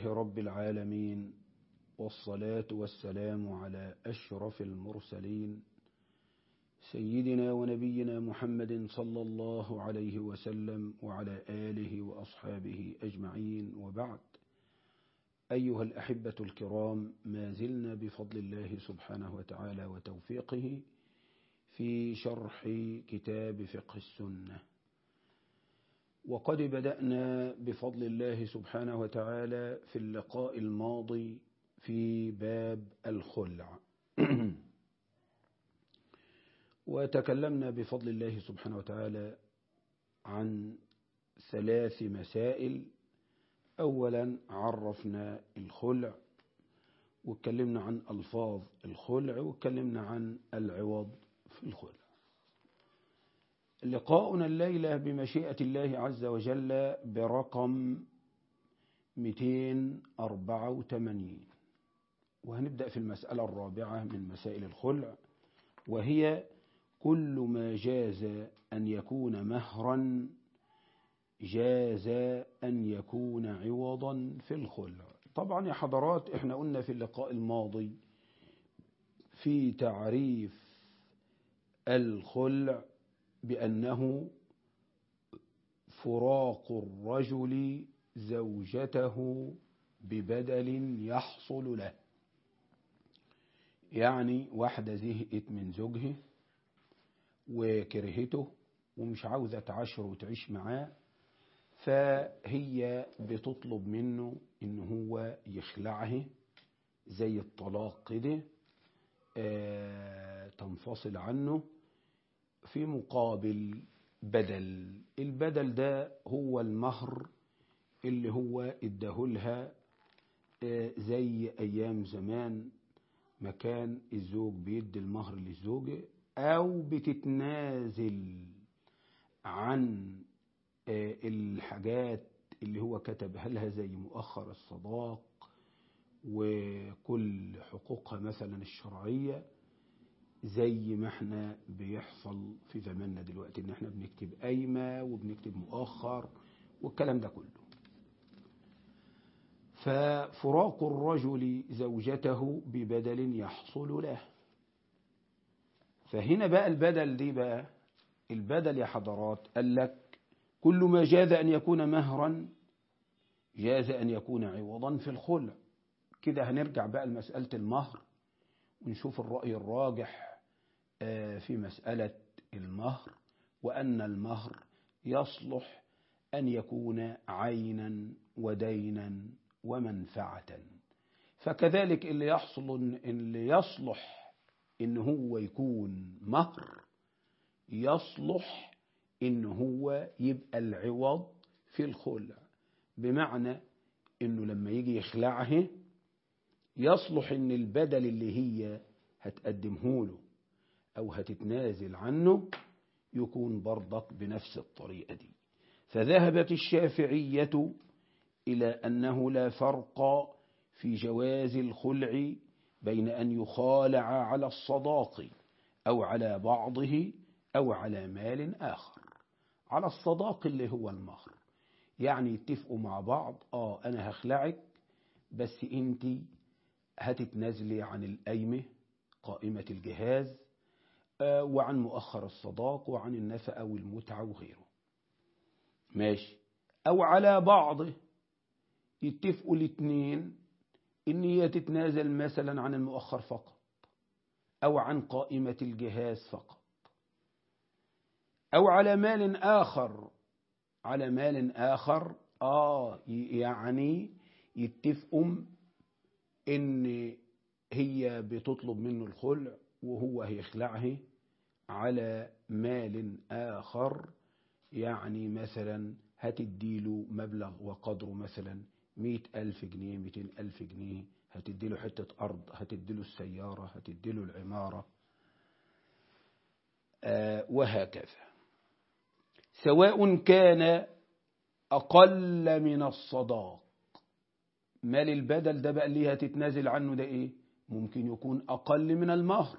لله رب العالمين والصلاة والسلام على أشرف المرسلين سيدنا ونبينا محمد صلى الله عليه وسلم وعلى آله وأصحابه أجمعين وبعد أيها الأحبة الكرام ما زلنا بفضل الله سبحانه وتعالى وتوفيقه في شرح كتاب فقه السنة وقد بدأنا بفضل الله سبحانه وتعالى في اللقاء الماضي في باب الخلع وتكلمنا بفضل الله سبحانه وتعالى عن ثلاث مسائل أولا عرفنا الخلع واتكلمنا عن ألفاظ الخلع واتكلمنا عن العوض في الخلع لقاؤنا الليلة بمشيئة الله عز وجل برقم 284 وهنبدأ في المسألة الرابعة من مسائل الخلع وهي كل ما جاز أن يكون مهرا جاز أن يكون عوضا في الخلع طبعا يا حضرات احنا قلنا في اللقاء الماضي في تعريف الخلع بأنه فراق الرجل زوجته ببدل يحصل له يعني واحدة زهقت من زوجها وكرهته ومش عاوزة تعاشر وتعيش معاه فهي بتطلب منه ان هو يخلعها زي الطلاق كده آه تنفصل عنه في مقابل بدل البدل ده هو المهر اللي هو اداهولها آه زي ايام زمان ما كان الزوج بيدي المهر للزوجة او بتتنازل عن آه الحاجات اللي هو كتبها لها زي مؤخر الصداق وكل حقوقها مثلا الشرعيه زي ما احنا بيحصل في زماننا دلوقتي ان احنا بنكتب قايمة وبنكتب مؤخر والكلام ده كله ففراق الرجل زوجته ببدل يحصل له فهنا بقى البدل دي بقى البدل يا حضرات قال لك كل ما جاز أن يكون مهرا جاز أن يكون عوضا في الخلع كده هنرجع بقى لمسألة المهر ونشوف الرأي الراجح في مسألة المهر وأن المهر يصلح أن يكون عينا ودينا ومنفعة فكذلك اللي يحصل اللي يصلح إن هو يكون مهر يصلح إن هو يبقى العوض في الخلع بمعنى إنه لما يجي يخلعه يصلح إن البدل اللي هي هتقدمه له أو هتتنازل عنه يكون برضك بنفس الطريقة دي فذهبت الشافعية إلى أنه لا فرق في جواز الخلع بين أن يخالع على الصداق أو على بعضه أو على مال آخر على الصداق اللي هو المهر يعني يتفقوا مع بعض آه أنا هخلعك بس أنت هتتنازلي عن القايمة قائمة الجهاز وعن مؤخر الصداق وعن النفقة والمتعة وغيره ماشي أو على بعضه يتفقوا الاثنين إن هي تتنازل مثلا عن المؤخر فقط أو عن قائمة الجهاز فقط أو على مال آخر على مال آخر آه يعني يتفقوا إن هي بتطلب منه الخلع وهو هيخلعه على مال آخر يعني مثلا هتديله مبلغ وقدره مثلا مئة ألف جنيه مئتين ألف جنيه هتديله حتة أرض هتديله السيارة هتديله العمارة آه وهكذا سواء كان أقل من الصداق مال البدل ده بقى اللي هتتنازل عنه ده إيه ممكن يكون أقل من المهر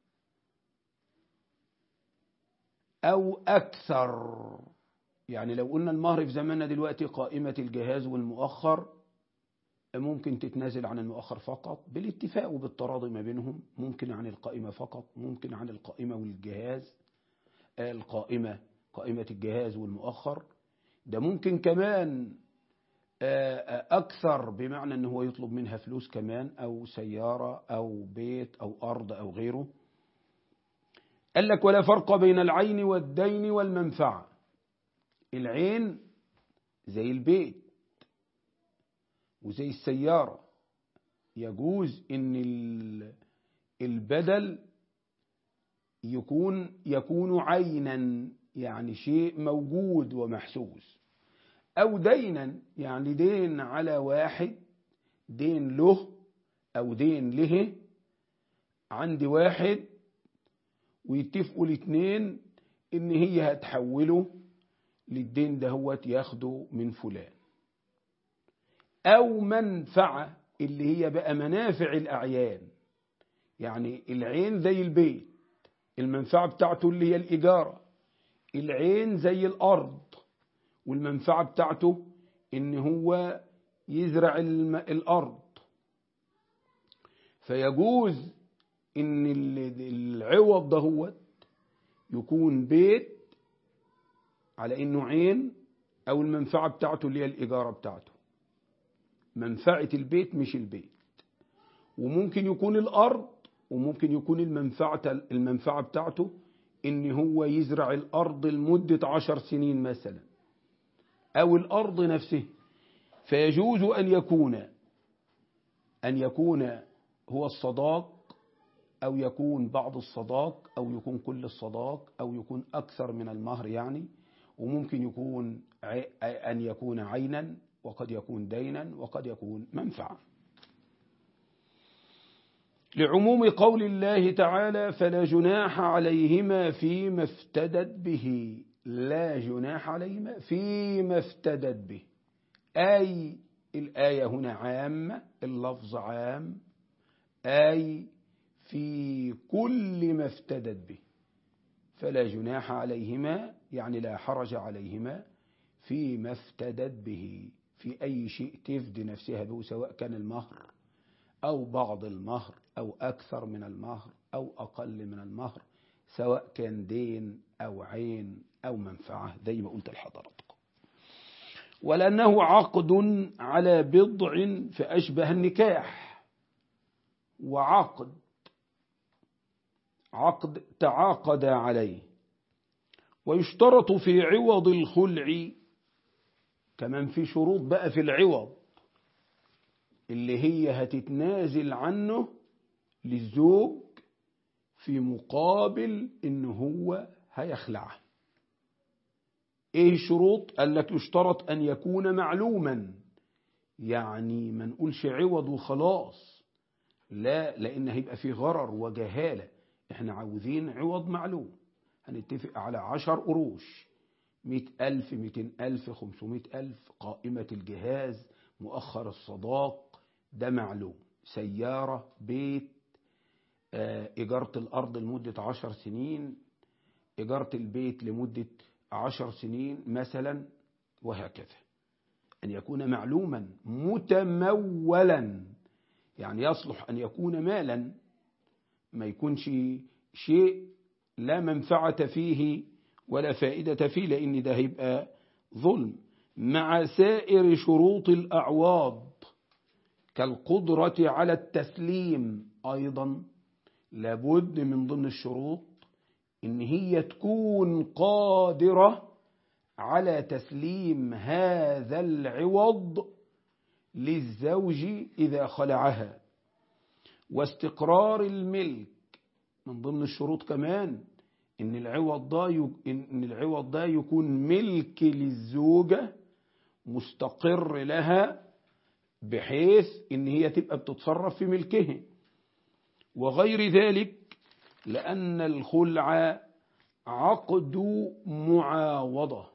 أو أكثر يعني لو قلنا المهر في زماننا دلوقتي قائمة الجهاز والمؤخر ممكن تتنازل عن المؤخر فقط بالاتفاق وبالتراضي ما بينهم ممكن عن القائمة فقط ممكن عن القائمة والجهاز القائمة قائمة الجهاز والمؤخر ده ممكن كمان أكثر بمعنى أنه هو يطلب منها فلوس كمان أو سيارة أو بيت أو أرض أو غيره قال لك ولا فرق بين العين والدين والمنفعة العين زي البيت وزي السيارة يجوز ان البدل يكون يكون عينا يعني شيء موجود ومحسوس او دينا يعني دين على واحد دين له او دين له عندي واحد ويتفقوا الاثنين ان هي هتحوله للدين دهوت ياخده من فلان أو منفعة اللي هي بقى منافع الأعيان يعني العين زي البيت المنفعة بتاعته اللي هي الإجارة العين زي الأرض والمنفعة بتاعته إن هو يزرع الأرض فيجوز إن العوض دهوت يكون بيت على إنه عين أو المنفعة بتاعته اللي هي الإجارة بتاعته منفعة البيت مش البيت وممكن يكون الأرض وممكن يكون المنفعة المنفعة بتاعته إن هو يزرع الأرض لمدة عشر سنين مثلا أو الأرض نفسه فيجوز أن يكون أن يكون هو الصداق أو يكون بعض الصداق أو يكون كل الصداق أو يكون أكثر من المهر يعني وممكن يكون أن يكون عينا وقد يكون دينا وقد يكون منفعة لعموم قول الله تعالى فلا جناح عليهما فيما افتدت به لا جناح عليهما فيما افتدت به أي الآية هنا عامة اللفظ عام أي في كل ما افتدت به فلا جناح عليهما يعني لا حرج عليهما فيما افتدت به في أي شيء تفدي نفسها به سواء كان المهر أو بعض المهر أو أكثر من المهر أو أقل من المهر سواء كان دين أو عين أو منفعة زي ما قلت لحضراتكم ولأنه عقد على بضع فأشبه النكاح وعقد عقد تعاقد عليه ويشترط في عوض الخلع كمان في شروط بقى في العوض اللي هي هتتنازل عنه للزوج في مقابل ان هو هيخلعها ايه الشروط قال لك يشترط ان يكون معلوما يعني ما نقولش عوض وخلاص لا لان هيبقى في غرر وجهالة احنا عاوزين عوض معلوم هنتفق على عشر قروش مئة ألف مئتين ألف خمسمائة ألف قائمة الجهاز مؤخر الصداق ده معلوم سيارة بيت إجارة الأرض لمدة عشر سنين إجارة البيت لمدة عشر سنين مثلا وهكذا أن يكون معلوما متمولا يعني يصلح أن يكون مالا ما يكونش شيء لا منفعة فيه ولا فائدة فيه لأن ده هيبقى ظلم مع سائر شروط الأعواض كالقدرة على التسليم أيضا لابد من ضمن الشروط إن هي تكون قادرة على تسليم هذا العوض للزوج إذا خلعها واستقرار الملك من ضمن الشروط كمان إن العوض ده إن العوض ده يكون ملك للزوجة مستقر لها بحيث إن هي تبقى بتتصرف في ملكه وغير ذلك لأن الخلع عقد معاوضة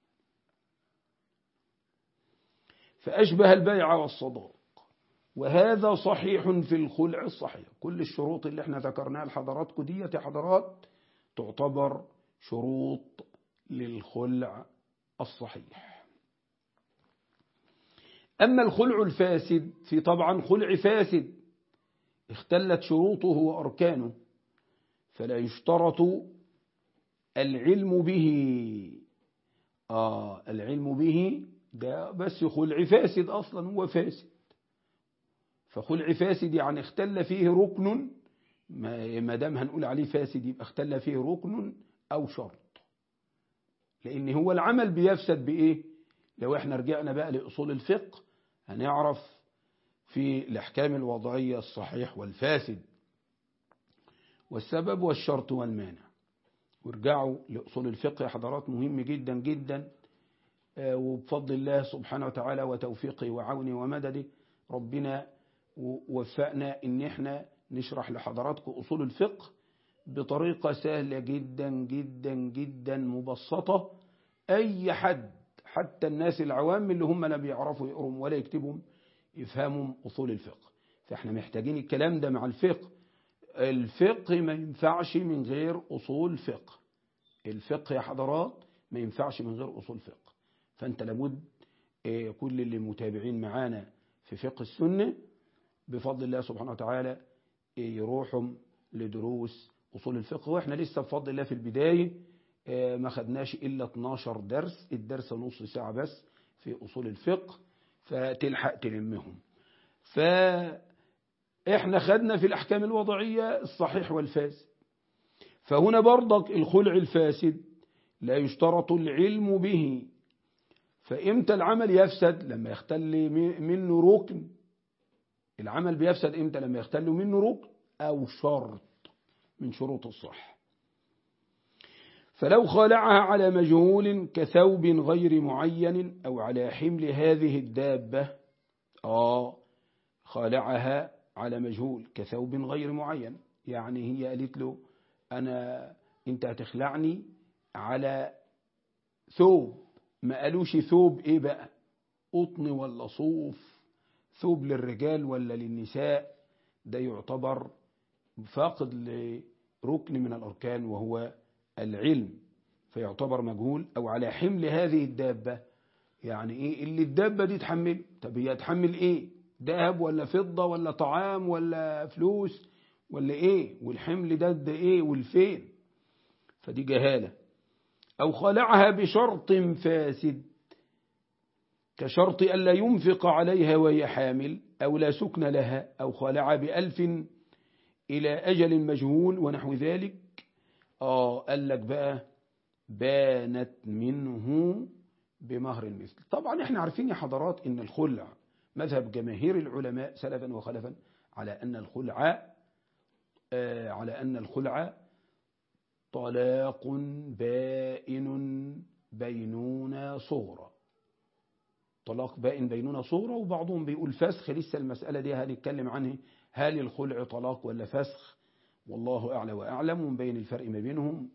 فأشبه البيع والصداق وهذا صحيح في الخلع الصحيح كل الشروط اللي احنا ذكرناها لحضراتكم ديت يا حضرات تعتبر شروط للخلع الصحيح أما الخلع الفاسد في طبعا خلع فاسد اختلت شروطه وأركانه فلا يشترط العلم به آه العلم به ده بس خلع فاسد أصلا هو فاسد فخلع فاسد يعني اختل فيه ركن ما دام هنقول عليه فاسد يبقى اختل فيه ركن أو شرط لأن هو العمل بيفسد بإيه لو احنا رجعنا بقى لأصول الفقه هنعرف في الأحكام الوضعية الصحيح والفاسد والسبب والشرط والمانع وارجعوا لأصول الفقه يا حضرات مهم جدا جدا وبفضل الله سبحانه وتعالى وتوفيقه وعونه ومدده ربنا وفقنا ان احنا نشرح لحضراتكم أصول الفقه بطريقة سهلة جدا جدا جدا مبسطة أي حد حتى الناس العوام اللي هم لا بيعرفوا يقروا ولا يكتبوا يفهموا أصول الفقه فاحنا محتاجين الكلام ده مع الفقه الفقه ما ينفعش من غير أصول فقه الفقه يا حضرات ما ينفعش من غير أصول فقه فأنت لابد كل اللي متابعين معانا في فقه السنة بفضل الله سبحانه وتعالى يروحوا لدروس أصول الفقه وإحنا لسه بفضل الله في البداية ما خدناش إلا 12 درس الدرس نص ساعة بس في أصول الفقه فتلحق تلمهم فإحنا خدنا في الأحكام الوضعية الصحيح والفاسد فهنا برضك الخلع الفاسد لا يشترط العلم به فإمتى العمل يفسد لما يختل منه ركن العمل بيفسد إمتى لما يختل منه ركن أو شرط من شروط الصح فلو خالعها على مجهول كثوب غير معين أو على حمل هذه الدابة آه خالعها على مجهول كثوب غير معين يعني هي قالت له أنا أنت هتخلعني على ثوب ما قالوش ثوب إيه بقى قطن ولا صوف ثوب للرجال ولا للنساء ده يعتبر فاقد لركن من الأركان وهو العلم فيعتبر مجهول أو على حمل هذه الدابة يعني إيه اللي الدابة دي تحمل طب هي تحمل إيه ذهب ولا فضة ولا طعام ولا فلوس ولا إيه والحمل ده ده إيه والفين فدي جهالة أو خلعها بشرط فاسد كشرط ألا ينفق عليها وهي حامل أو لا سكن لها أو خلع بألف إلى أجل مجهول ونحو ذلك آه قال لك بقى بانت منه بمهر المثل طبعا احنا عارفين يا حضرات ان الخلع مذهب جماهير العلماء سلفا وخلفا على أن الخلع آه على أن الخلع طلاق بائن بينونة صغرى طلاق بائن بينونة صغرى وبعضهم بيقول فسخ لسه المسألة دي هنتكلم عنه هل الخلع طلاق ولا فسخ والله أعلى وأعلم ونبين الفرق ما بينهم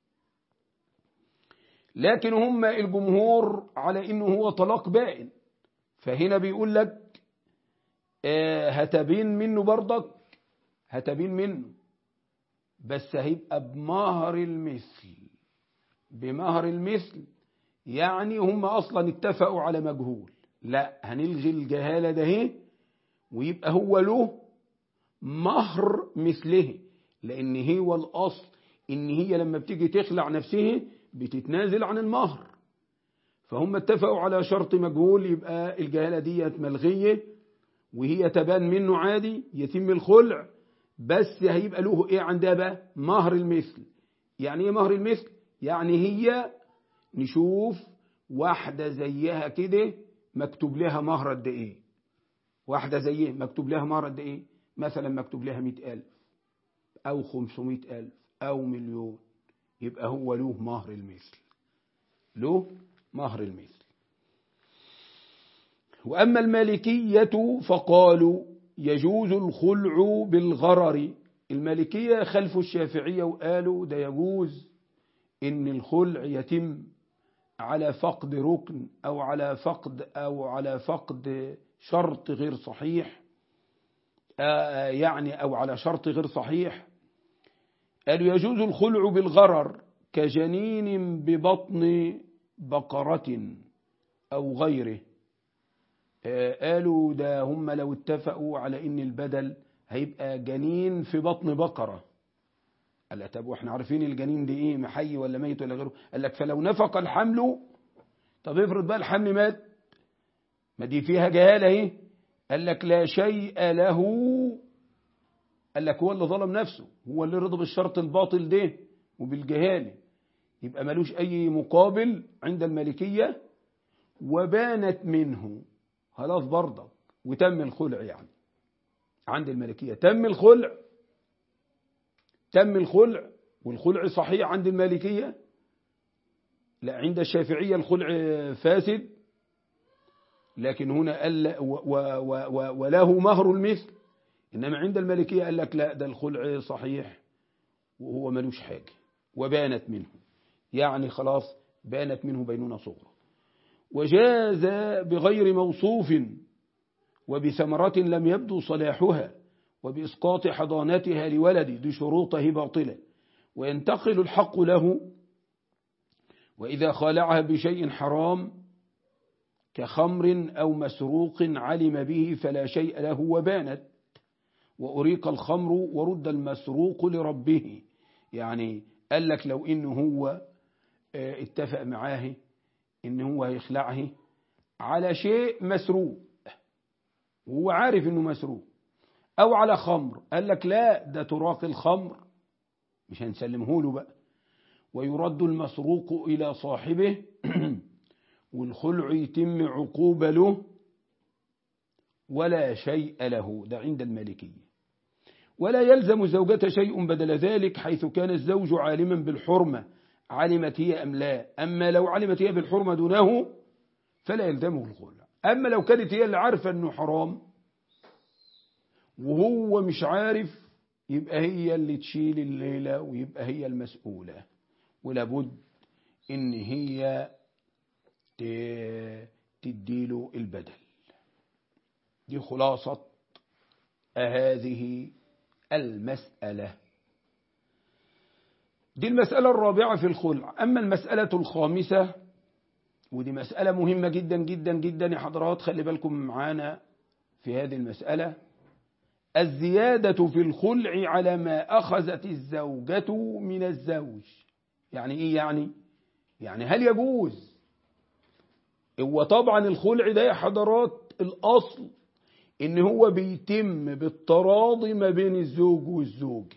لكن هم الجمهور على إنه هو طلاق بائن فهنا بيقول لك آه هتبين منه برضك هتبين منه بس هيبقى بمهر المثل بمهر المثل يعني هم أصلا اتفقوا على مجهول لا هنلغي الجهالة ده هي ويبقى هو له مهر مثله لأن هو الأصل إن هي لما بتيجي تخلع نفسها بتتنازل عن المهر فهم اتفقوا على شرط مجهول يبقى الجهالة ديت ملغية وهي تبان منه عادي يتم الخلع بس هيبقى له ايه عندها بقى مهر المثل يعني ايه مهر المثل يعني هي نشوف واحدة زيها كده مكتوب لها مهر قد ايه واحدة زيها مكتوب لها مهر قد ايه مثلا مكتوب لها مئة ألف أو خمسمائة ألف أو مليون يبقى هو له مهر المثل له مهر المثل وأما المالكية فقالوا يجوز الخلع بالغرر المالكية خلفوا الشافعية وقالوا ده يجوز إن الخلع يتم على فقد ركن أو على فقد أو على فقد شرط غير صحيح يعني أو على شرط غير صحيح قالوا يجوز الخلع بالغرر كجنين ببطن بقرة أو غيره آه، قالوا ده هم لو اتفقوا على ان البدل هيبقى جنين في بطن بقرة قال لك طب واحنا عارفين الجنين ده ايه محي ولا ميت ولا غيره قال لك فلو نفق الحمل طب افرض بقى الحمل مات ما دي فيها جهالة اهي قال لك لا شيء له قال لك هو اللي ظلم نفسه هو اللي رضى بالشرط الباطل ده وبالجهالة يبقى ملوش أي مقابل عند الملكية وبانت منه خلاص برضك وتم الخلع يعني عند الملكية تم الخلع تم الخلع والخلع صحيح عند المالكية لا عند الشافعية الخلع فاسد لكن هنا قال و و و وله مهر المثل إنما عند المالكية قال لك لا ده الخلع صحيح وهو ملوش حاجة وبانت منه يعني خلاص بانت منه بينونة صغرى وجاز بغير موصوف وبثمرة لم يبدو صلاحها وبإسقاط حضانتها لولد دي شروطه باطلة وينتقل الحق له وإذا خالعها بشيء حرام كخمر أو مسروق علم به فلا شيء له وبانت وأريق الخمر ورد المسروق لربه يعني قال لك لو إنه هو اتفق معاه إن هو هيخلعه على شيء مسروق وهو عارف إنه مسروق أو على خمر قال لك لا ده تراق الخمر مش هنسلمه له بقى ويرد المسروق إلى صاحبه والخلع يتم عقوبة له ولا شيء له ده عند المالكية ولا يلزم زوجة شيء بدل ذلك حيث كان الزوج عالما بالحرمة علمت هي أم لا أما لو علمت هي بالحرمة دونه فلا يلزمه الخلع أما لو كانت هي اللي عارفة أنه حرام وهو مش عارف يبقى هي اللي تشيل الليلة ويبقى هي المسؤولة ولابد ان هي تديله البدل دي خلاصة هذه المسألة دي المسألة الرابعة في الخلع أما المسألة الخامسة ودي مسألة مهمة جدا جدا جدا يا حضرات خلي بالكم معانا في هذه المسألة الزيادة في الخلع على ما أخذت الزوجة من الزوج يعني إيه يعني يعني هل يجوز هو طبعا الخلع ده يا حضرات الأصل إن هو بيتم بالتراضي ما بين الزوج والزوج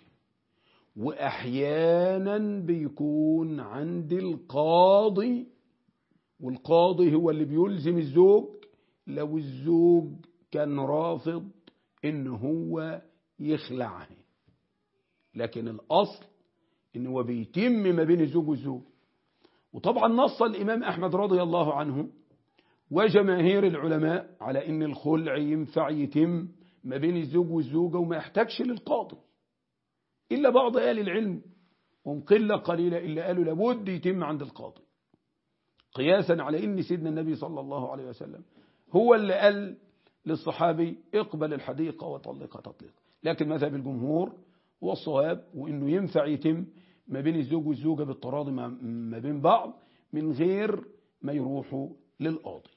وأحيانا بيكون عند القاضي والقاضي هو اللي بيلزم الزوج لو الزوج كان رافض إن هو يخلعه لكن الأصل إن هو بيتم ما بين الزوج والزوج وطبعا نص الإمام أحمد رضي الله عنه وجماهير العلماء على إن الخلع ينفع يتم ما بين الزوج والزوجة وما يحتاجش للقاضي إلا بعض أهل العلم هم قلة قليلة إلا قالوا لابد يتم عند القاضي قياسا على إن سيدنا النبي صلى الله عليه وسلم هو اللي قال للصحابي اقبل الحديقة وطلقها تطليق لكن مذهب الجمهور هو الصواب وإنه ينفع يتم ما بين الزوج والزوجة بالتراضي ما بين بعض من غير ما يروحوا للقاضي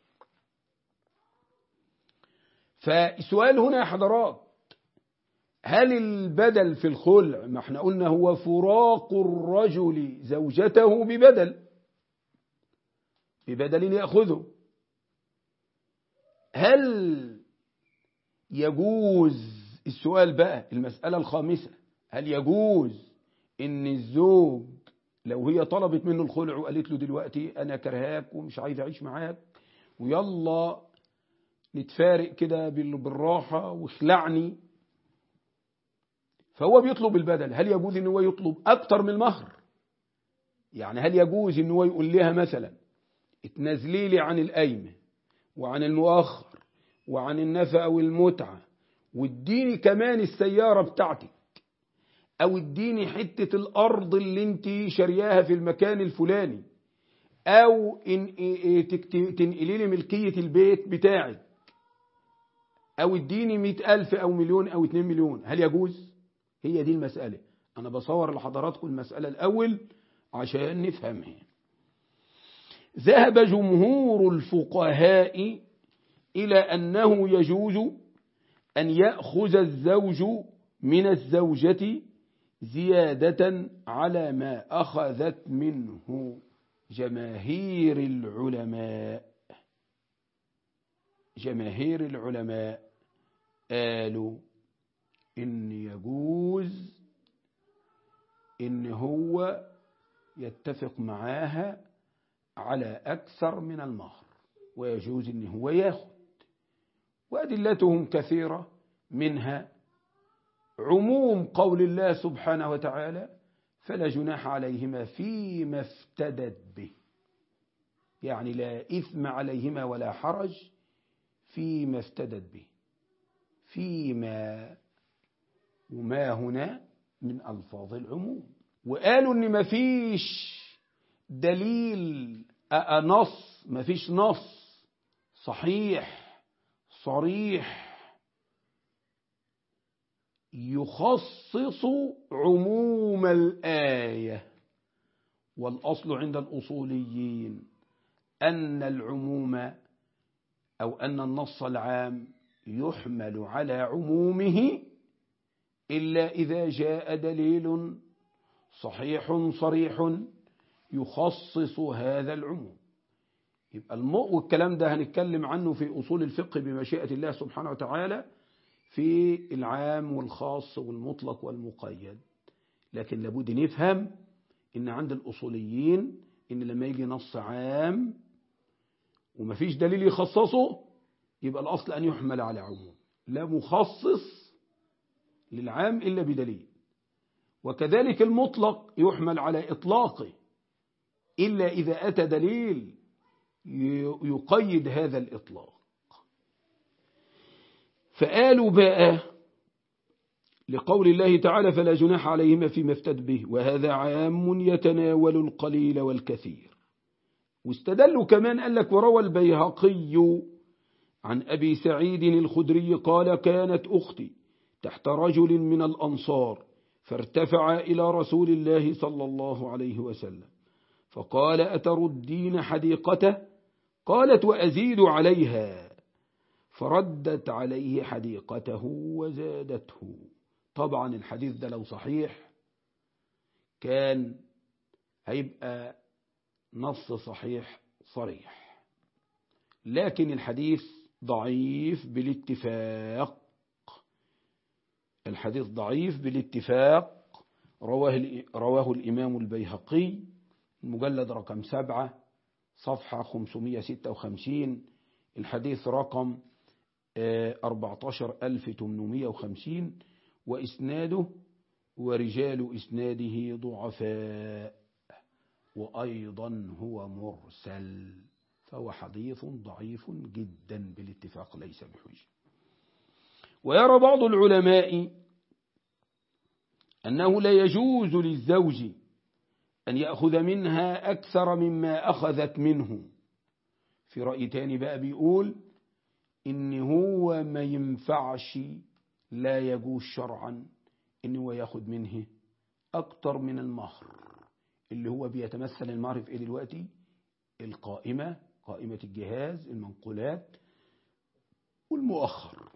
فالسؤال هنا يا حضرات هل البدل في الخلع ما احنا قلنا هو فراق الرجل زوجته ببدل ببدل يأخذه هل يجوز السؤال بقى المسألة الخامسة هل يجوز ان الزوج لو هي طلبت منه الخلع وقالت له دلوقتي انا كرهاك ومش عايز اعيش معاك ويلا نتفارق كده بالراحة واخلعني فهو بيطلب البدل هل يجوز ان هو يطلب اكتر من المهر يعني هل يجوز ان هو يقول لها مثلا اتنازلي لي عن القايمه وعن المؤخر وعن النفقه والمتعه واديني كمان السياره بتاعتك او اديني حته الارض اللي انت شارياها في المكان الفلاني او إن تنقلي لي ملكيه البيت بتاعك او اديني مئة ألف او مليون او اتنين مليون هل يجوز هي دي المسألة أنا بصور لحضراتكم المسألة الأول عشان نفهمها ذهب جمهور الفقهاء إلى أنه يجوز أن يأخذ الزوج من الزوجة زيادة على ما أخذت منه جماهير العلماء جماهير العلماء قالوا إن يجوز إن هو يتفق معاها على أكثر من المهر ويجوز إن هو ياخد وأدلتهم كثيرة منها عموم قول الله سبحانه وتعالى فلا جناح عليهما فيما افتدت به يعني لا إثم عليهما ولا حرج فيما افتدت به فيما وما هنا من ألفاظ العموم وقالوا إن مفيش دليل نص مفيش نص صحيح صريح يخصص عموم الآية والأصل عند الأصوليين أن العموم أو أن النص العام يحمل على عمومه إلا إذا جاء دليل صحيح صريح يخصص هذا العموم يبقى المؤ والكلام ده هنتكلم عنه في أصول الفقه بمشيئة الله سبحانه وتعالى في العام والخاص والمطلق والمقيد لكن لابد نفهم ان عند الأصوليين ان لما يجي نص عام ومفيش دليل يخصصه يبقى الأصل أن يحمل على عموم لا مخصص للعام إلا بدليل وكذلك المطلق يحمل على إطلاقه إلا إذا أتى دليل يقيد هذا الإطلاق فقالوا بقى لقول الله تعالى فلا جناح عليهما فيما افتد به وهذا عام يتناول القليل والكثير واستدلوا كمان قال لك وروى البيهقي عن أبي سعيد الخدري قال كانت أختي تحت رجل من الأنصار فارتفع إلى رسول الله صلى الله عليه وسلم فقال أتردين حديقته قالت وأزيد عليها فردت عليه حديقته وزادته طبعا الحديث ده لو صحيح كان هيبقى نص صحيح صريح لكن الحديث ضعيف بالاتفاق الحديث ضعيف بالاتفاق رواه, رواه الإمام البيهقي المجلد رقم سبعة صفحة 556 الحديث رقم 14850 وإسناده ورجال إسناده ضعفاء وأيضا هو مرسل فهو حديث ضعيف جدا بالاتفاق ليس بحجة ويرى بعض العلماء أنه لا يجوز للزوج أن يأخذ منها أكثر مما أخذت منه في رأي تاني بقى بيقول إن هو ما ينفعش لا يجوز شرعا إن هو ياخد منه أكتر من المهر اللي هو بيتمثل المهر في إيه دلوقتي القائمة قائمة الجهاز المنقولات والمؤخر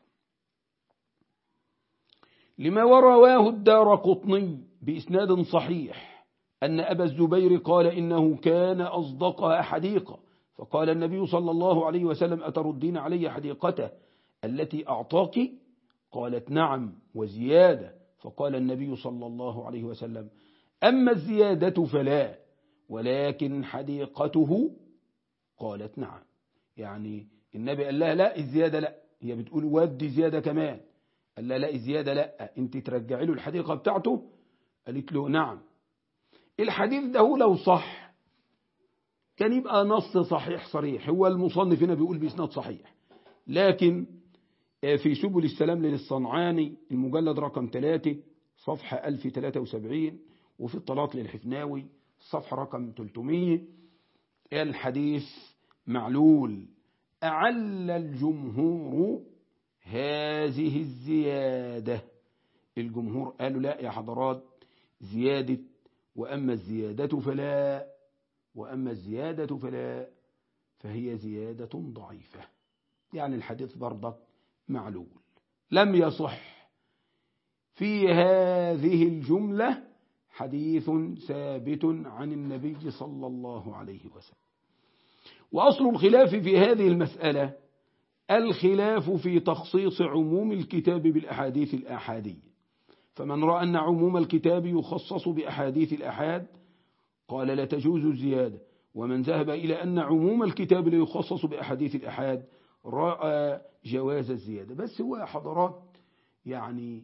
لما ورواه الدار قطني بإسناد صحيح أن أبا الزبير قال إنه كان أصدقها حديقة فقال النبي صلى الله عليه وسلم أتردين علي حديقته التي أعطاك قالت نعم وزيادة فقال النبي صلى الله عليه وسلم أما الزيادة فلا ولكن حديقته قالت نعم يعني النبي قال لها لا الزيادة لا هي بتقول ودي زيادة كمان قال لها لا الزيادة لا انت ترجعي له الحديقة بتاعته قالت له نعم الحديث ده لو صح كان يبقى نص صحيح صريح هو المصنف هنا بيقول بإسناد صحيح لكن في سبل السلام للصنعاني المجلد رقم 3 صفحة 1073 وفي الطلاق للحفناوي صفحة رقم 300 الحديث معلول أعل الجمهور هذه الزيادة الجمهور قالوا لا يا حضرات زيادة وأما الزيادة فلا وأما الزيادة فلا فهي زيادة ضعيفة يعني الحديث برضك معلول لم يصح في هذه الجملة حديث ثابت عن النبي صلى الله عليه وسلم وأصل الخلاف في هذه المسألة الخلاف في تخصيص عموم الكتاب بالأحاديث الآحادية فمن رأى أن عموم الكتاب يخصص بأحاديث الأحاد قال لا تجوز الزيادة ومن ذهب إلى أن عموم الكتاب لا يخصص بأحاديث الأحاد رأى جواز الزيادة بس هو حضرات يعني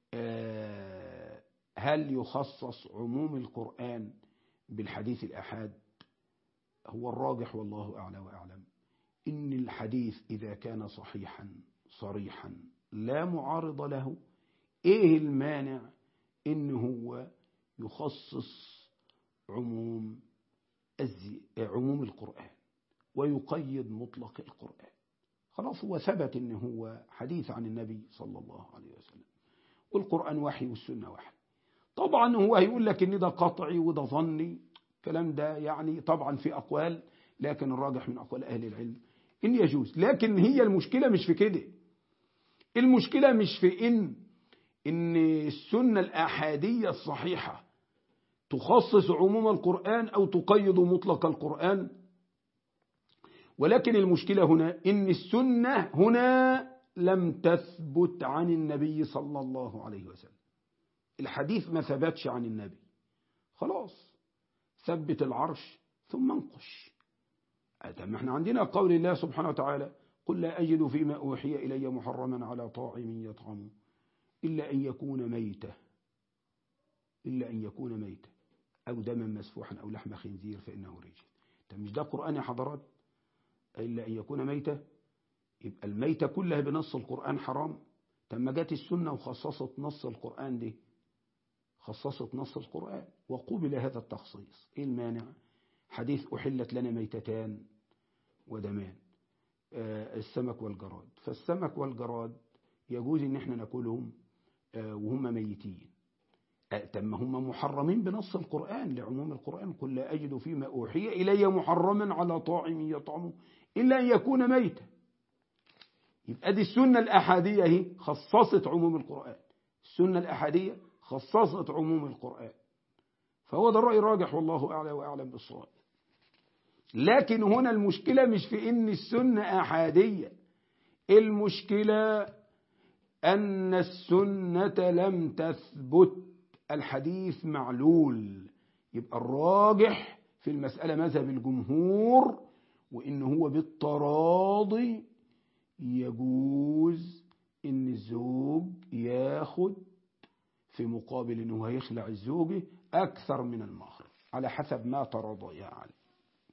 هل يخصص عموم القرآن بالحديث الأحاد هو الراجح والله أعلى وأعلم إن الحديث إذا كان صحيحا صريحا لا معارض له إيه إيه إن هو يخصص عموم عموم القرآن ويقيد مطلق القرآن خلاص هو ثبت إن هو حديث عن النبي صلى الله عليه وسلم والقرآن وحي والسنة وحي طبعا هو هيقول لك إن ده قطعي وده ظني الكلام ده يعني طبعا في أقوال لكن الراجح من أقوال أهل العلم إن يجوز لكن هي المشكلة مش في كده المشكلة مش في إن إن السنة الآحادية الصحيحة تخصص عموم القرآن أو تقيد مطلق القرآن ولكن المشكلة هنا إن السنة هنا لم تثبت عن النبي صلى الله عليه وسلم الحديث ما ثبتش عن النبي خلاص ثبت العرش ثم انقش ما احنا عندنا قول الله سبحانه وتعالى قل لا أجد فيما أوحي إلي محرما على طاعم يطعمه إلا أن يكون ميتة إلا أن يكون ميتة أو دما مسفوحا أو لحم خنزير فإنه رجل طب مش ده قرآن يا حضرات إلا أن يكون ميتة يبقى الميتة كلها بنص القرآن حرام طب ما جت السنة وخصصت نص القرآن دي خصصت نص القرآن وقوبل هذا التخصيص إيه المانع حديث أحلت لنا ميتتان ودمان آه السمك والجراد فالسمك والجراد يجوز ان احنا ناكلهم وهم ميتين طب ما هم محرمين بنص القرآن لعموم القرآن قل لا أجد فيما أوحي إلي محرما على طاعم يطعمه إلا أن يكون ميتا يبقى دي السنة الأحادية هي خصصت عموم القرآن السنة الأحادية خصصت عموم القرآن فهو ده الرأي الراجح والله أعلى وأعلم بالصواب لكن هنا المشكلة مش في إن السنة أحادية المشكلة أن السنة لم تثبت الحديث معلول يبقى الراجح في المسألة مذهب الجمهور وإن هو بالتراضي يجوز إن الزوج ياخد في مقابل إنه هيخلع الزوجة أكثر من المهر على حسب ما تراضيا عليه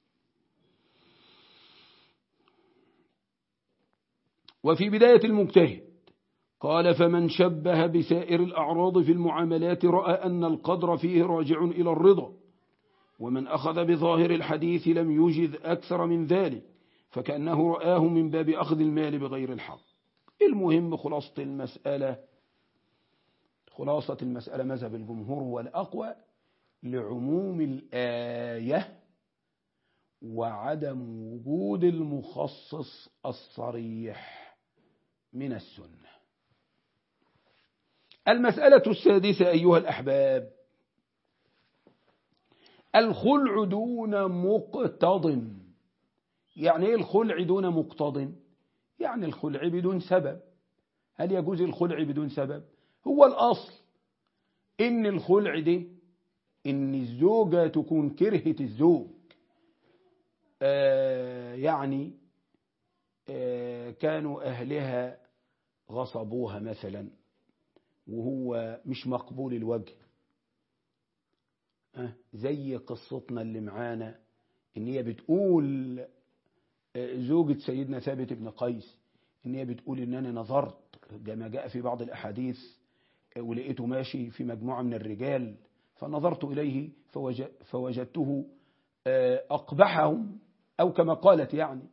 وفي بداية المجتهد قال فمن شبه بسائر الأعراض في المعاملات رأى أن القدر فيه راجع إلى الرضا ومن أخذ بظاهر الحديث لم يجد أكثر من ذلك فكأنه رآه من باب أخذ المال بغير الحق المهم خلاصة المسألة خلاصة المسألة مذهب الجمهور هو الأقوى لعموم الآية وعدم وجود المخصص الصريح من السنة المسألة السادسة أيها الأحباب الخلع دون مقتض يعني ايه الخلع دون مقتض يعني الخلع بدون سبب هل يجوز الخلع بدون سبب هو الأصل إن الخلع دي إن الزوجة تكون كرهة الزوج آه يعني آه كانوا أهلها غصبوها مثلا وهو مش مقبول الوجه آه زي قصتنا اللي معانا ان هي بتقول زوجة سيدنا ثابت بن قيس ان هي بتقول ان انا نظرت كما جاء في بعض الاحاديث ولقيته ماشي في مجموعة من الرجال فنظرت إليه فوجدته أقبحهم أو كما قالت يعني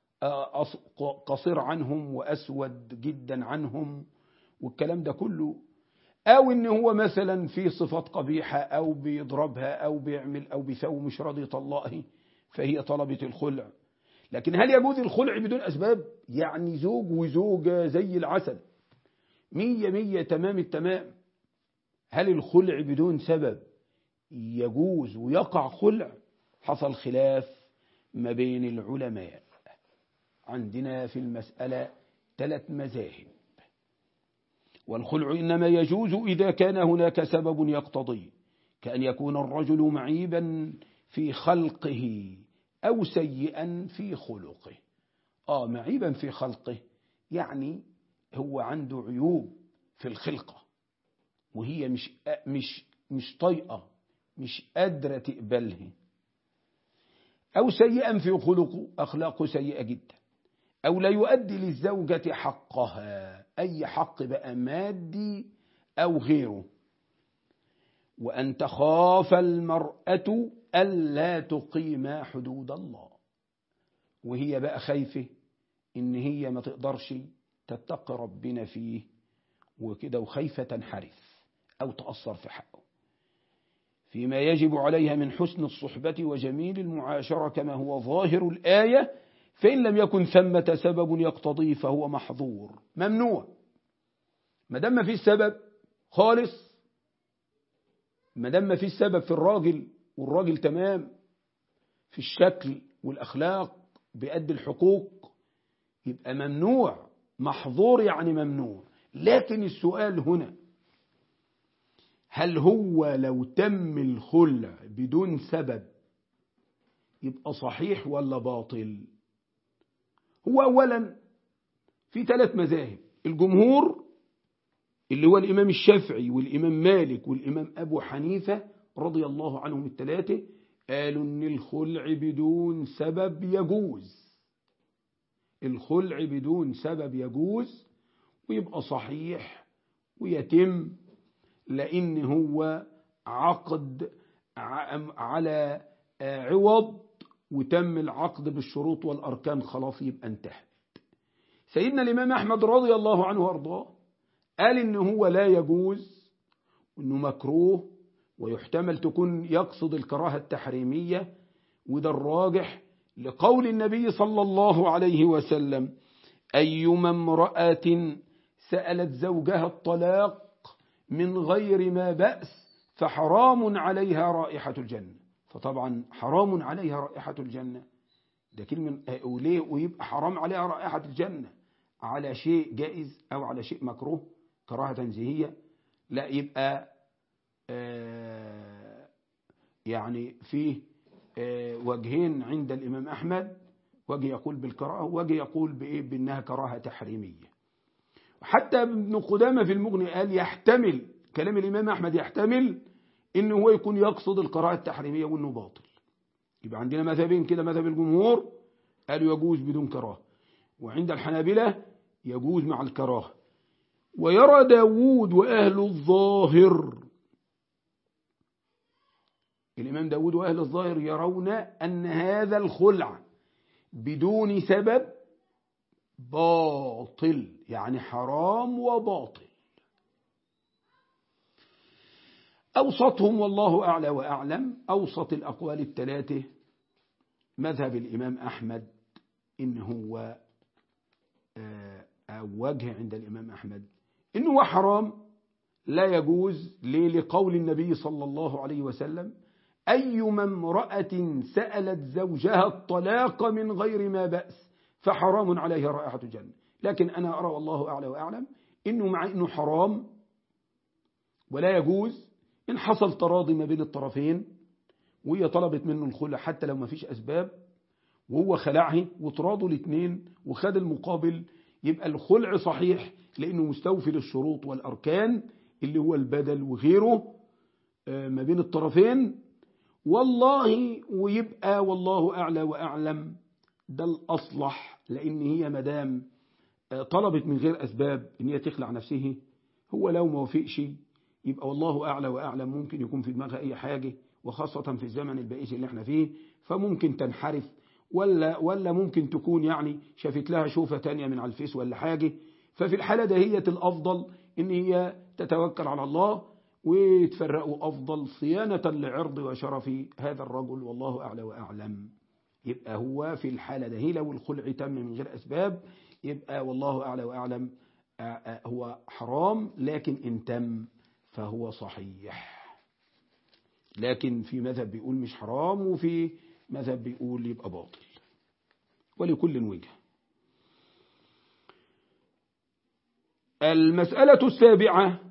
قصير عنهم وأسود جدا عنهم والكلام ده كله أو إن هو مثلا في صفات قبيحة أو بيضربها أو بيعمل أو بيسوي مش راضي يطلقه فهي طلبت الخلع لكن هل يجوز الخلع بدون أسباب يعني زوج وزوجة زي العسل مية مية تمام التمام هل الخلع بدون سبب يجوز ويقع خلع حصل خلاف ما بين العلماء عندنا في المسألة ثلاث مذاهب والخلع إنما يجوز إذا كان هناك سبب يقتضي كأن يكون الرجل معيبا في خلقه أو سيئا في خلقه آه معيبا في خلقه يعني هو عنده عيوب في الخلقة وهي مش مش مش طيئة مش قادرة تقبله أو سيئا في خلقه أخلاقه سيئة جدا أو لا يؤدي للزوجة حقها أي حق بقى مادي أو غيره وأن تخاف المرأة ألا تقيم حدود الله وهي بقى خايفة إن هي ما تقدرش تتقي ربنا فيه وكده وخايفة تنحرف أو تأثر في حقه فيما يجب عليها من حسن الصحبة وجميل المعاشرة كما هو ظاهر الآية فإن لم يكن ثمة سبب يقتضي فهو محظور ممنوع ما دام في السبب خالص ما دام في السبب في الراجل والراجل تمام في الشكل والأخلاق بيأدي الحقوق يبقى ممنوع محظور يعني ممنوع لكن السؤال هنا هل هو لو تم الخلع بدون سبب يبقى صحيح ولا باطل هو أولا في ثلاث مذاهب الجمهور اللي هو الإمام الشافعي والإمام مالك والإمام أبو حنيفة رضي الله عنهم الثلاثة قالوا إن الخلع بدون سبب يجوز الخلع بدون سبب يجوز ويبقى صحيح ويتم لأن هو عقد على عوض وتم العقد بالشروط والأركان خلاص يبقى انتهت سيدنا الإمام أحمد رضي الله عنه وارضاه قال إن هو لا يجوز وإنه مكروه ويحتمل تكون يقصد الكراهة التحريمية وده الراجح لقول النبي صلى الله عليه وسلم أيما امرأة سألت زوجها الطلاق من غير ما بأس فحرام عليها رائحة الجنة فطبعا حرام عليها رائحة الجنة ده كلمة وليه ويبقى حرام عليها رائحة الجنة على شيء جائز أو على شيء مكروه كراهة تنزيهية لا يبقى آه يعني فيه آه وجهين عند الإمام أحمد وجه يقول بالكراهة وجه يقول بإيه بأنها كراهة تحريمية حتى ابن قدامة في المغني قال يحتمل كلام الإمام أحمد يحتمل إنه هو يكون يقصد القراءة التحريمية وإنه باطل يبقى عندنا مذهبين كده مذهب الجمهور قالوا يجوز بدون كراهة وعند الحنابلة يجوز مع الكراهة ويرى داود وأهل الظاهر الإمام داود وأهل الظاهر يرون أن هذا الخلع بدون سبب باطل يعني حرام وباطل أوسطهم والله أعلى وأعلم أوسط الأقوال الثلاثة مذهب الإمام أحمد إن هو أو وجه عند الإمام أحمد إن هو حرام لا يجوز ليه لقول النبي صلى الله عليه وسلم أيما امرأة سألت زوجها الطلاق من غير ما بأس فحرام عليها رائحة الجنة لكن أنا أرى والله أعلى وأعلم إنه مع إنه حرام ولا يجوز إن حصل تراضي ما بين الطرفين وهي طلبت منه الخلع حتى لو ما فيش أسباب وهو خلعها وتراضوا الاثنين وخد المقابل يبقى الخلع صحيح لأنه مستوفي للشروط والأركان اللي هو البدل وغيره ما بين الطرفين والله ويبقى والله أعلى وأعلم ده الأصلح لأن هي مدام طلبت من غير أسباب إن هي تخلع نفسه هو لو ما وافقش يبقى والله أعلى وأعلم ممكن يكون في دماغها أي حاجة وخاصة في الزمن البائس اللي احنا فيه فممكن تنحرف ولا ولا ممكن تكون يعني شافت لها شوفة تانية من على الفيس ولا حاجة ففي الحالة دهية الأفضل إن هي تتوكل على الله ويتفرقوا أفضل صيانة لعرض وشرف هذا الرجل والله أعلى وأعلم يبقى هو في الحالة ده هي لو الخلع تم من غير أسباب يبقى والله أعلى وأعلم هو حرام لكن إن تم فهو صحيح لكن في مذهب بيقول مش حرام وفي مذهب بيقول يبقى باطل ولكل وجه المسألة السابعة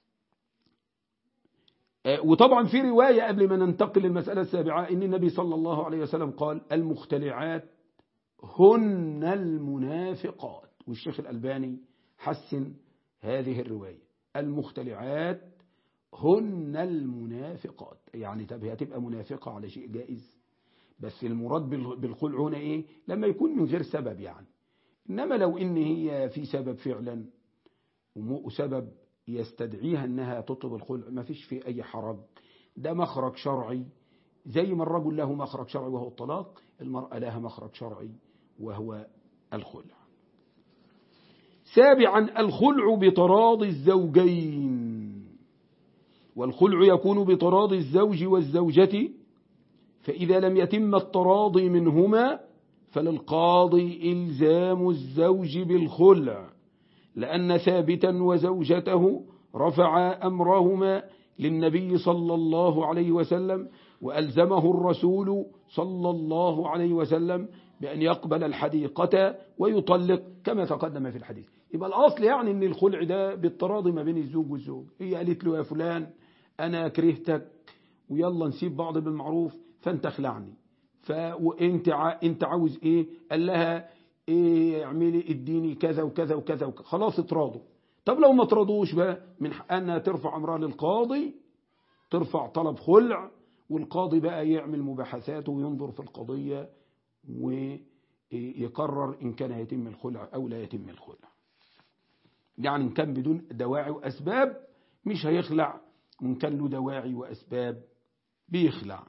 وطبعا في رواية قبل ما ننتقل للمسألة السابعة إن النبي صلى الله عليه وسلم قال المختلعات هن المنافقات والشيخ الألباني حسن هذه الرواية المختلعات هن المنافقات يعني طب هي هتبقى منافقة على شيء جائز بس المراد بالخلع هنا إيه لما يكون من غير سبب يعني إنما لو إن هي في سبب فعلا وسبب يستدعيها أنها تطلب الخلع ما فيش فيه أي حرج ده مخرج شرعي زي ما الرجل له مخرج شرعي وهو الطلاق المرأة لها مخرج شرعي وهو الخلع سابعا الخلع بتراضي الزوجين والخلع يكون بتراضي الزوج والزوجة فإذا لم يتم التراضي منهما فللقاضي إلزام الزوج بالخلع لأن ثابتا وزوجته رفع أمرهما للنبي صلى الله عليه وسلم وألزمه الرسول صلى الله عليه وسلم بأن يقبل الحديقة ويطلق كما تقدم في الحديث يبقى الأصل يعني أن الخلع ده بالتراضي ما بين الزوج والزوج هي قالت له يا فلان أنا كرهتك ويلا نسيب بعض بالمعروف فانت اخلعني فانت انت عاوز ايه قال لها ايه اعملي اديني كذا وكذا وكذا, وكذا. خلاص اتراضوا طب لو ما تراضوش بقى من حقها ترفع امرها للقاضي ترفع طلب خلع والقاضي بقى يعمل مباحثاته وينظر في القضية ويقرر إن كان يتم الخلع أو لا يتم الخلع يعني إن كان بدون دواعي وأسباب مش هيخلع وإن كان له دواعي وأسباب بيخلع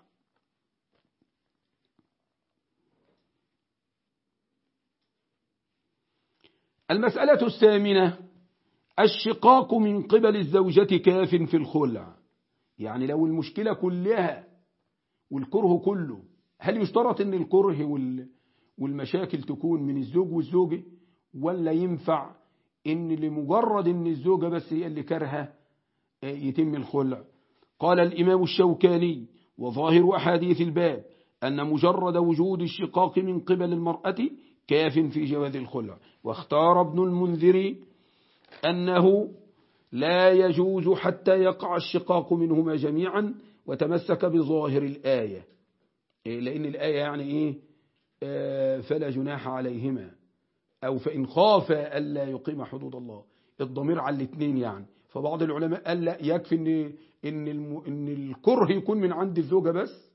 المسألة الثامنة الشقاق من قبل الزوجة كاف في الخلع يعني لو المشكلة كلها والكره كله هل يشترط ان الكره والمشاكل تكون من الزوج والزوجة ولا ينفع ان لمجرد ان الزوجة بس هي اللي كرهة يتم الخلع قال الإمام الشوكاني وظاهر أحاديث الباب أن مجرد وجود الشقاق من قبل المرأة كاف في جواز الخلع واختار ابن المنذر أنه لا يجوز حتى يقع الشقاق منهما جميعا وتمسك بظاهر الآية لأن الآية يعني إيه فلا جناح عليهما أو فإن خاف ألا يقيم حدود الله الضمير على الاثنين يعني فبعض العلماء قال لا يكفي إن, إن, الم... إن الكره يكون من عند الزوجة بس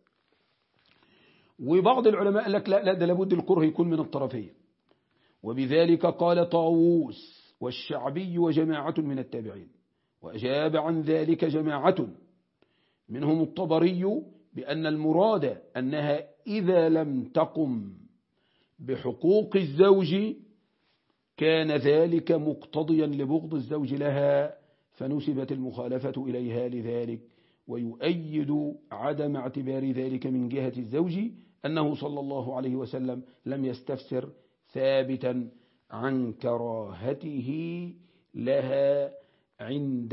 وبعض العلماء قال لك لا لا ده لابد الكره يكون من الطرفين وبذلك قال طاووس والشعبي وجماعة من التابعين وأجاب عن ذلك جماعة منهم الطبري بأن المراد أنها إذا لم تقم بحقوق الزوج كان ذلك مقتضيا لبغض الزوج لها فنسبت المخالفة إليها لذلك ويؤيد عدم اعتبار ذلك من جهة الزوج أنه صلى الله عليه وسلم لم يستفسر ثابتا عن كراهته لها عند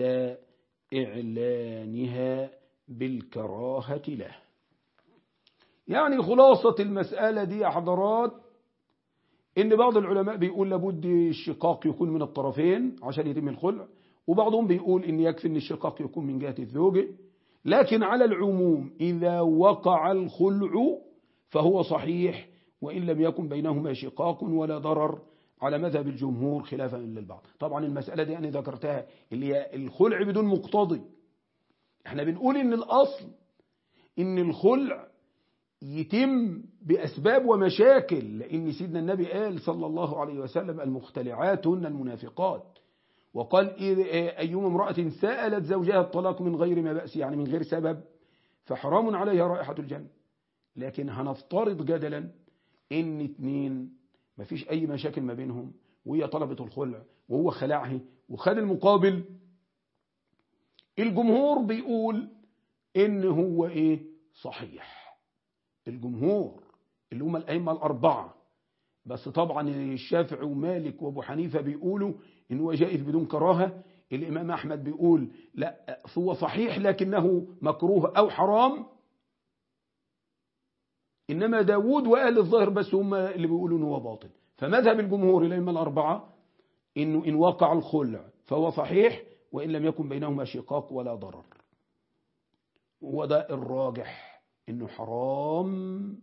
إعلانها بالكراهة له يعني خلاصة المسألة دي يا حضرات إن بعض العلماء بيقول لابد الشقاق يكون من الطرفين عشان يتم الخلع وبعضهم بيقول إن يكفي إن الشقاق يكون من جهة الزوجة لكن على العموم إذا وقع الخلع فهو صحيح وإن لم يكن بينهما شقاق ولا ضرر على مذهب الجمهور خلافا للبعض طبعا المسألة دي أنا ذكرتها اللي هي الخلع بدون مقتضي احنا بنقول ان الأصل ان الخلع يتم بأسباب ومشاكل لأن سيدنا النبي قال صلى الله عليه وسلم المختلعات هن المنافقات وقال أيما امرأة سألت زوجها الطلاق من غير ما بأس يعني من غير سبب فحرام عليها رائحة الجنة لكن هنفترض جدلا ان اتنين مفيش اي مشاكل ما بينهم وهي طلبت الخلع وهو خلعها وخد المقابل الجمهور بيقول ان هو ايه صحيح الجمهور اللي هم الأئمة الأربعة بس طبعا الشافعي ومالك وابو حنيفة بيقولوا إن هو جائز بدون كراهة الإمام أحمد بيقول لا هو صحيح لكنه مكروه أو حرام إنما داود وأهل الظاهر بس هم اللي بيقولوا إنه هو باطل فمذهب الجمهور الأئمة الأربعة إنه إن وقع الخلع فهو صحيح وإن لم يكن بينهما شقاق ولا ضرر وده الراجح إنه حرام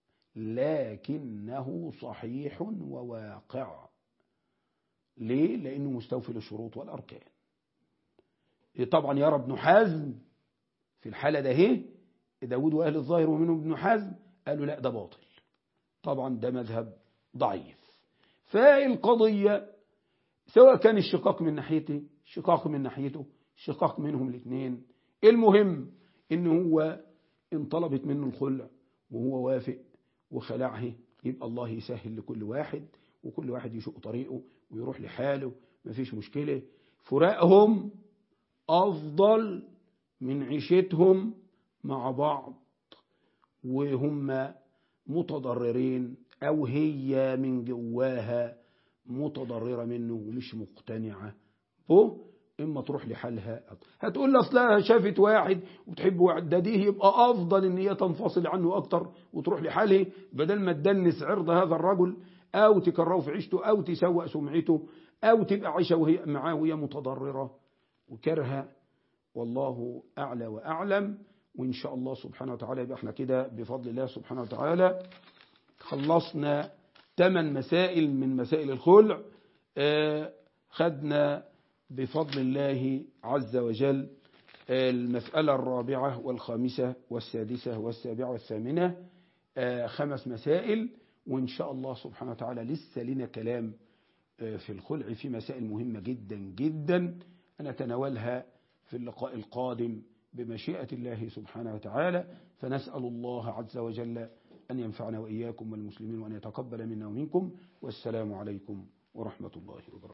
لكنه صحيح وواقع ليه؟ لأنه مستوفي للشروط والأركان طبعا يرى ابن حزم في الحالة ده هي داود وأهل الظاهر ومنهم ابن حزم قالوا لا ده باطل طبعا ده مذهب ضعيف فالقضية سواء كان الشقاق من ناحيته شقاق من ناحيته شقاق منهم الاثنين المهم ان هو ان طلبت منه الخلع وهو وافق وخلعه يبقى الله يسهل لكل واحد وكل واحد يشق طريقه ويروح لحاله مفيش مشكلة فراقهم أفضل من عيشتهم مع بعض وهم متضررين أو هي من جواها متضررة منه ومش مقتنعة به إما تروح لحالها هتقول لي أصلها شافت واحد وتحب واحد ده دي يبقى أفضل إن هي تنفصل عنه أكتر وتروح لحاله بدل ما تدنس عرض هذا الرجل أو تكرهه في عيشته أو تسوء سمعته أو تبقى عيشة وهي معاه وهي متضررة وكرهة والله أعلى وأعلم وإن شاء الله سبحانه وتعالى يبقى احنا كده بفضل الله سبحانه وتعالى خلصنا ثمان مسائل من مسائل الخلع آه خدنا بفضل الله عز وجل المسألة الرابعة والخامسة والسادسة والسابعة والثامنة آه خمس مسائل وإن شاء الله سبحانه وتعالى لسه لنا كلام آه في الخلع في مسائل مهمة جدا جدا نتناولها في اللقاء القادم بمشيئة الله سبحانه وتعالى فنسأل الله عز وجل أن ينفعنا وإياكم والمسلمين وأن يتقبل منا ومنكم والسلام عليكم ورحمة الله وبركاته